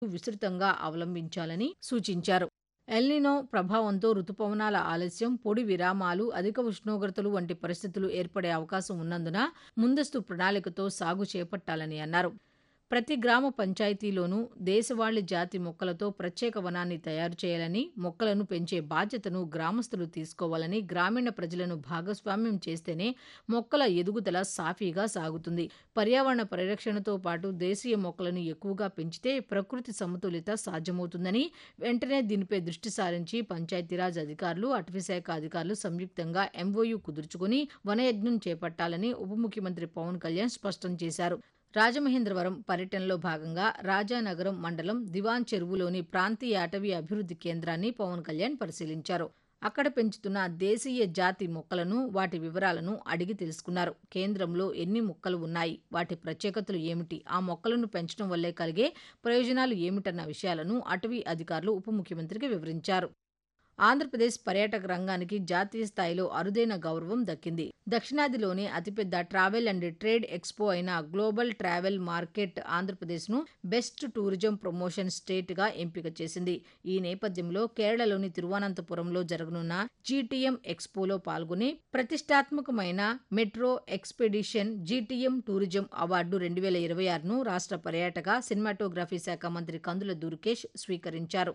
విస్తృతంగా అవలంబించాలని సూచించారు ఎల్నినో ప్రభావంతో రుతుపవనాల ఆలస్యం పొడి విరామాలు అధిక ఉష్ణోగ్రతలు వంటి పరిస్థితులు ఏర్పడే అవకాశం ఉన్నందున ముందస్తు ప్రణాళికతో సాగు చేపట్టాలని అన్నారు ప్రతి గ్రామ పంచాయతీలోనూ దేశవాళీ జాతి మొక్కలతో ప్రత్యేక వనాన్ని తయారు చేయాలని మొక్కలను పెంచే బాధ్యతను గ్రామస్తులు తీసుకోవాలని గ్రామీణ ప్రజలను భాగస్వామ్యం చేస్తేనే మొక్కల ఎదుగుదల సాఫీగా సాగుతుంది పర్యావరణ పరిరక్షణతో పాటు దేశీయ మొక్కలను ఎక్కువగా పెంచితే ప్రకృతి సమతుల్యత సాధ్యమవుతుందని వెంటనే దీనిపై దృష్టి సారించి పంచాయతీరాజ్ అధికారులు అటవీశాఖ అధికారులు సంయుక్తంగా ఎంఓయూ కుదుర్చుకుని వనయజ్ఞం చేపట్టాలని ఉప ముఖ్యమంత్రి పవన్ కళ్యాణ్ స్పష్టం చేశారు రాజమహేంద్రవరం పర్యటనలో భాగంగా రాజానగరం మండలం దివాన్ చెరువులోని ప్రాంతీయ అటవీ అభివృద్ధి కేంద్రాన్ని పవన్ కళ్యాణ్ పరిశీలించారు అక్కడ పెంచుతున్న దేశీయ జాతి మొక్కలను వాటి వివరాలను అడిగి తెలుసుకున్నారు కేంద్రంలో ఎన్ని మొక్కలు ఉన్నాయి వాటి ప్రత్యేకతలు ఏమిటి ఆ మొక్కలను పెంచడం వల్లే కలిగే ప్రయోజనాలు ఏమిటన్న విషయాలను అటవీ అధికారులు ఉప ముఖ్యమంత్రికి వివరించారు ఆంధ్రప్రదేశ్ పర్యాటక రంగానికి జాతీయ స్థాయిలో అరుదైన గౌరవం దక్కింది దక్షిణాదిలోనే అతిపెద్ద ట్రావెల్ అండ్ ట్రేడ్ ఎక్స్పో అయిన గ్లోబల్ ట్రావెల్ మార్కెట్ ఆంధ్రప్రదేశ్ను బెస్ట్ టూరిజం ప్రమోషన్ స్టేట్ గా ఎంపిక చేసింది ఈ నేపథ్యంలో కేరళలోని తిరువనంతపురంలో జరగనున్న జీటీఎం ఎక్స్పోలో పాల్గొని ప్రతిష్టాత్మకమైన metro expedition GTM tourism award రెండు వేల ఇరవై ఆరును రాష్ట్ర పర్యాటక సినిమాటోగ్రఫీ శాఖ మంత్రి కందుల దుర్గేష్ స్వీకరించారు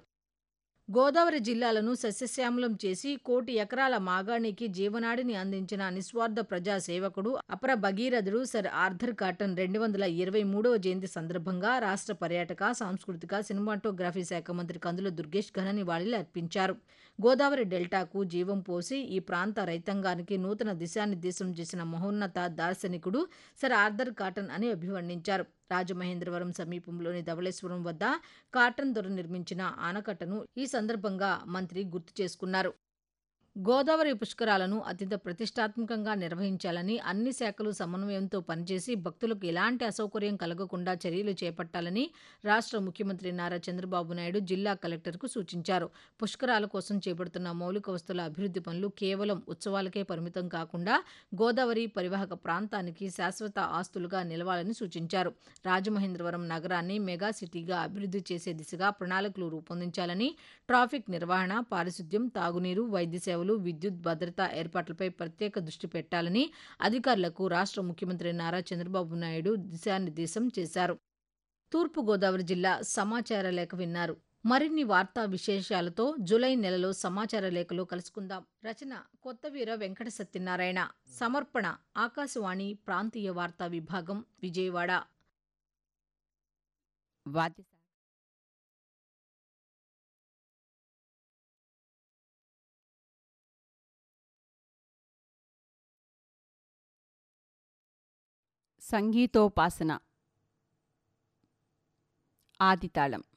గోదావరి జిల్లాలను సస్యశ్యామలం చేసి కోటి ఎకరాల మాగాణికి జీవనాడిని అందించిన నిస్వార్థ ప్రజా సేవకుడు అపర భగీరథుడు సర్ ఆర్థర్ కాటన్ రెండు వందల ఇరవై మూడవ జయంతి సందర్భంగా రాష్ట్ర పర్యాటక సాంస్కృతిక సినిమాటోగ్రఫీ శాఖ మంత్రి కందుల దుర్గేష్ ఘన నివాళులు అర్పించారు గోదావరి డెల్టాకు జీవం పోసి ఈ ప్రాంత రైతాంగానికి నూతన దిశానిర్దేశం చేసిన మహోన్నత దార్శనికుడు సర్ ఆర్థర్ కాటన్ అని అభివర్ణించారు రాజమహేంద్రవరం సమీపంలోని ధవళేశ్వరం వద్ద కాటన్ దొర నిర్మించిన ఆనకట్టను ఈ సందర్భంగా మంత్రి గుర్తు చేసుకున్నారు గోదావరి పుష్కరాలను అత్యంత ప్రతిష్టాత్మకంగా నిర్వహించాలని అన్ని శాఖలు సమన్వయంతో పనిచేసి భక్తులకు ఎలాంటి అసౌకర్యం కలగకుండా చర్యలు చేపట్టాలని రాష్ట్ర ముఖ్యమంత్రి నారా చంద్రబాబు నాయుడు జిల్లా కలెక్టర్కు సూచించారు పుష్కరాల కోసం చేపడుతున్న మౌలిక వస్తువుల అభివృద్ధి పనులు కేవలం ఉత్సవాలకే పరిమితం కాకుండా గోదావరి పరివాహక ప్రాంతానికి శాశ్వత ఆస్తులుగా నిలవాలని సూచించారు రాజమహేంద్రవరం నగరాన్ని మెగా సిటీగా అభివృద్ధి చేసే దిశగా ప్రణాళికలు రూపొందించాలని ట్రాఫిక్ నిర్వహణ పారిశుద్ధ్యం తాగునీరు వైద్య సేవలు విద్యుత్ భద్రతా ఏర్పాట్లపై ప్రత్యేక దృష్టి పెట్టాలని అధికారులకు రాష్ట్ర ముఖ్యమంత్రి నారా చంద్రబాబు నాయుడు దిశానిర్దేశం చేశారు తూర్పుగోదావరి జిల్లా సమాచార లేఖ విన్నారు మరిన్ని వార్తా విశేషాలతో జూలై నెలలో సమాచార లేఖలో కలుసుకుందాం రచన కొత్తవీర వెంకట సత్యనారాయణ సమర్పణ ఆకాశవాణి ప్రాంతీయ వార్తా విభాగం విజయవాడ వాద్య సంగీతోపాసన ఆదితాళం